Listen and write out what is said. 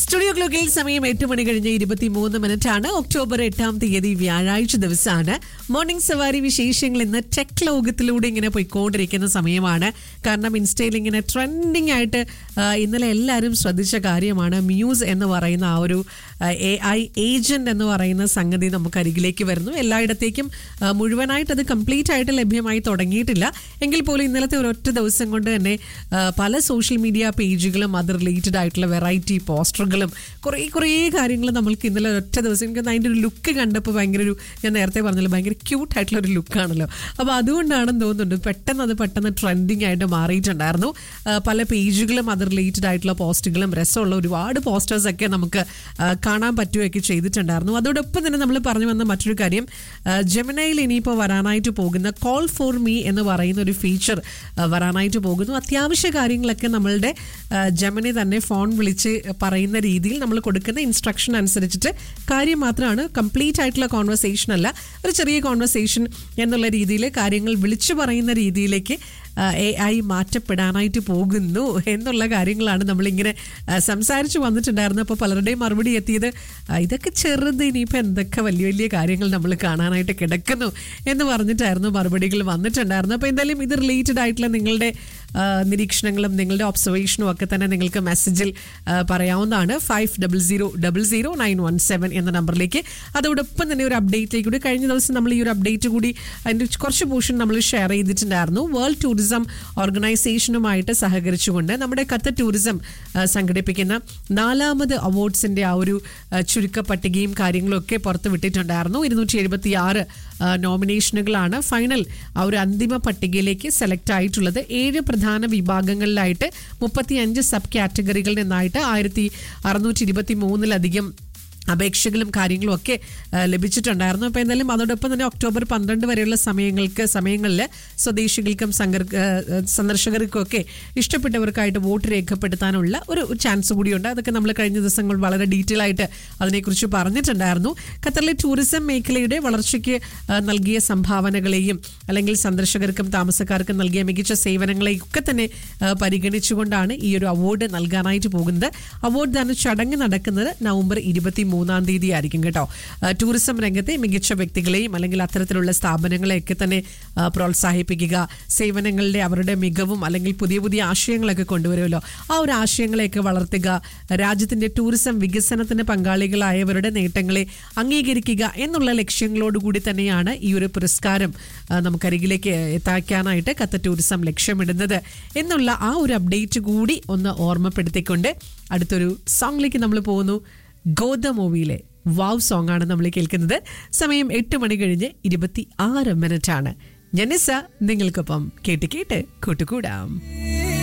studio ക്ലോക്കിൽ സമയം എട്ട് മണി കഴിഞ്ഞ് ഇരുപത്തി മൂന്ന് മിനിറ്റ് ആണ് ഒക്ടോബർ എട്ടാം തീയതി വ്യാഴാഴ്ച ദിവസമാണ് മോർണിംഗ് സവാരി വിശേഷങ്ങൾ ഇന്ന് ടെക് ലോകത്തിലൂടെ ഇങ്ങനെ പോയിക്കൊണ്ടിരിക്കുന്ന സമയമാണ് കാരണം ഇൻസ്റ്റയിൽ ഇങ്ങനെ ട്രെൻഡിങ് ആയിട്ട് ആ, ഇന്നലെ എല്ലാവരും ശ്രദ്ധിച്ച കാര്യമാണ് മ്യൂസ് എന്ന് പറയുന്ന ആ ഒരു എ ഐ ഏജന്റ് എന്ന് പറയുന്ന സംഗതി നമുക്ക് അരികിലേക്ക് വരുന്നു എല്ലായിടത്തേക്കും ആ, മുഴുവനായിട്ട് അത് കംപ്ലീറ്റ് ആയിട്ട് ലഭ്യമായി തുടങ്ങിയിട്ടില്ല എങ്കിൽ പോലും ഇന്നലത്തെ ഒരൊറ്റ ദിവസം കൊണ്ട് തന്നെ ആ, പല സോഷ്യൽ മീഡിയ പേജുകളും അത് റിലേറ്റഡ് ആയിട്ടുള്ള വെറൈറ്റി പോസ്റ്ററുകളും കുറേ കുറേ കാര്യങ്ങൾ നമ്മൾക്ക് ഇന്നലെ ഒറ്റ ദിവസം എനിക്ക് അതിൻ്റെ ഒരു ലുക്ക് കണ്ടപ്പോൾ ഭയങ്കര ഒരു ഞാൻ നേരത്തെ പറഞ്ഞല്ലോ ഭയങ്കര ക്യൂട്ട് ആയിട്ടുള്ള ഒരു ലുക്കാണല്ലോ അപ്പോൾ അതുകൊണ്ടാണെന്ന് തോന്നുന്നുണ്ട് പെട്ടെന്ന് അത് പെട്ടെന്ന് ട്രെൻഡിങ് ആയിട്ട് മാറിയിട്ടുണ്ടായിരുന്നു ആ, പല പേജുകളും അത് റിലേറ്റഡ് ആയിട്ടുള്ള പോസ്റ്റുകളും രസമുള്ള ഒരുപാട് പോസ്റ്റേഴ്സ് ഒക്കെ നമുക്ക് ആ, കാണാൻ പറ്റുകയൊക്കെ ചെയ്തിട്ടുണ്ടായിരുന്നു അതോടൊപ്പം തന്നെ നമ്മൾ പറഞ്ഞു വന്ന മറ്റൊരു കാര്യം ജെമിനയിൽ ഇനിയിപ്പോൾ വരാനായിട്ട് പോകുന്ന കോൾ ഫോർ മീ എന്ന് പറയുന്ന ഒരു ഫീച്ചർ വരാനായിട്ട് പോകുന്നു അത്യാവശ്യ കാര്യങ്ങളൊക്കെ നമ്മളുടെ ജെമിനി തന്നെ ഫോൺ വിളിച്ച് പറയുന്ന രീതിയിൽ നമ്മൾ കൊടുക്കുന്ന ഇൻസ്ട്രക്ഷൻ അനുസരിച്ചിട്ട് കാര്യം മാത്രമാണ് കംപ്ലീറ്റ് ആയിട്ടുള്ള കോൺവെർസേഷൻ അല്ല ഒരു ചെറിയ കോൺവെർസേഷൻ എന്നുള്ള രീതിയിൽ കാര്യങ്ങൾ വിളിച്ചു പറയുന്ന രീതിയിലേക്ക് എ ഐ മാറ്റപ്പെടാനായിട്ട് പോകുന്നു എന്നുള്ള കാര്യങ്ങളാണ് നമ്മളിങ്ങനെ ആ, സംസാരിച്ചു വന്നിട്ടുണ്ടായിരുന്നത് അപ്പോൾ പലരുടെയും മറുപടി എത്തിയത് ആ, ഇതൊക്കെ ചെറുത് ഇനിയിപ്പോൾ എന്തൊക്കെ വലിയ വലിയ കാര്യങ്ങൾ നമ്മൾ കാണാനായിട്ട് കിടക്കുന്നു എന്ന് പറഞ്ഞിട്ടായിരുന്നു മറുപടികൾ വന്നിട്ടുണ്ടായിരുന്നു അപ്പോൾ എന്തായാലും ഇത് റിലേറ്റഡ് ആയിട്ടുള്ള നിങ്ങളുടെ ആ, നിരീക്ഷണങ്ങളും നിങ്ങളുടെ ഒബ്സർവേഷനും ഒക്കെ തന്നെ നിങ്ങൾക്ക് മെസ്സേജിൽ ആ, പറയാവുന്നതാണ് five double zero double zero nine one seven എന്ന നമ്പറിലേക്ക് അതോടൊപ്പം തന്നെ ഒരു അപ്ഡേറ്റിലേക്ക് കൂടി കഴിഞ്ഞ ദിവസം നമ്മൾ ഈ ഒരു അപ്ഡേറ്റ് കൂടി അതിൻ്റെ കുറച്ച് പോർഷൻ നമ്മൾ ഷെയർ ചെയ്തിട്ടുണ്ടായിരുന്നു വേൾഡ് ടൂറിസം ഓർഗനൈസേഷനുമായിട്ട് സഹകരിച്ചുകൊണ്ട് നമ്മുടെ ഖത്തർ ടൂറിസം ആ, സംഘടിപ്പിക്കുന്ന നാലാമത് അവാർഡ്സിന്റെ ആ ഒരു ആ, ചുരുക്ക പട്ടികയും കാര്യങ്ങളും ഒക്കെ പുറത്തു വിട്ടിട്ടുണ്ടായിരുന്നു ഇരുന്നൂറ്റി എഴുപത്തി ആറ് നോമിനേഷനുകളാണ് ഫൈനൽ ആ ഒരു അന്തിമ പട്ടികയിലേക്ക് സെലക്ട് ആയിട്ടുള്ളത് ഏഴ് പ്രധാന വിഭാഗങ്ങളിലായിട്ട് മുപ്പത്തിയഞ്ച് സബ് കാറ്റഗറികളിൽ നിന്നായിട്ട് ആയിരത്തി അറുന്നൂറ്റി ഇരുപത്തി മൂന്നിലധികം അപേക്ഷകളും കാര്യങ്ങളും ഒക്കെ ആ, ലഭിച്ചിട്ടുണ്ടായിരുന്നു അപ്പോൾ എന്തായാലും അതോടൊപ്പം തന്നെ ഒക്ടോബർ പന്ത്രണ്ട് വരെയുള്ള സമയങ്ങൾക്ക് സമയങ്ങളിൽ സ്വദേശികൾക്കും സങ്കർ ആ, സന്ദർശകർക്കും ഒക്കെ ഇഷ്ടപ്പെട്ടവർക്കായിട്ട് വോട്ട് രേഖപ്പെടുത്താനുള്ള ഒരു ചാൻസ് കൂടിയുണ്ട് അതൊക്കെ നമ്മൾ കഴിഞ്ഞ ദിവസങ്ങൾ വളരെ ഡീറ്റെയിൽ ആയിട്ട് അതിനെക്കുറിച്ച് പറഞ്ഞിട്ടുണ്ടായിരുന്നു ഖത്തറിലെ ടൂറിസം മേഖലയുടെ വളർച്ചയ്ക്ക് ആ, നൽകിയ സംഭാവനകളെയും അല്ലെങ്കിൽ സന്ദർശകർക്കും താമസക്കാർക്കും നൽകിയ മികച്ച സേവനങ്ങളെയും ഒക്കെ തന്നെ ആ, പരിഗണിച്ചുകൊണ്ടാണ് ഈ ഒരു അവാർഡ് നൽകാനായിട്ട് പോകുന്നത് അവാർഡ് ദാന ചടങ്ങ് നടക്കുന്നത് നവംബർ ഇരുപത്തി മൂന്നാം തീയതി ആയിരിക്കും കേട്ടോ ആ, ടൂറിസം രംഗത്തെ മികച്ച വ്യക്തികളെയും അല്ലെങ്കിൽ അത്തരത്തിലുള്ള സ്ഥാപനങ്ങളെയൊക്കെ തന്നെ ആ, പ്രോത്സാഹിപ്പിക്കുക സേവനങ്ങളുടെ അവരുടെ മികവും അല്ലെങ്കിൽ പുതിയ പുതിയ ആശയങ്ങളൊക്കെ കൊണ്ടുവരുമല്ലോ ആ ഒരു ആശയങ്ങളെയൊക്കെ വളർത്തുക രാജ്യത്തിന്റെ ടൂറിസം വികസനത്തിന് പങ്കാളികളായവരുടെ നേട്ടങ്ങളെ അംഗീകരിക്കുക എന്നുള്ള ലക്ഷ്യങ്ങളോടുകൂടി തന്നെയാണ് ഈ ഒരു പുരസ്കാരം ആ, നമുക്കരികിലേക്ക് എത്താക്കാനായിട്ട് കത്ത ടൂറിസം ലക്ഷ്യമിടുന്നത് എന്നുള്ള ആ ഒരു അപ്ഡേറ്റ് കൂടി ഒന്ന് ഓർമ്മപ്പെടുത്തിക്കൊണ്ട് അടുത്തൊരു സോങ്ങിലേക്ക് നമ്മൾ പോകുന്നു ഗോദ മൂവിയിലെ വാവ് സോങ് ആണ് നമ്മൾ കേൾക്കുന്നത് സമയം എട്ട് മണി കഴിഞ്ഞ് ഇരുപത്തി ആറ് മിനിറ്റ് ആണ് ജനിസ നിങ്ങൾക്കൊപ്പം കേട്ട് കേട്ട് കൂട്ടുകൂടാം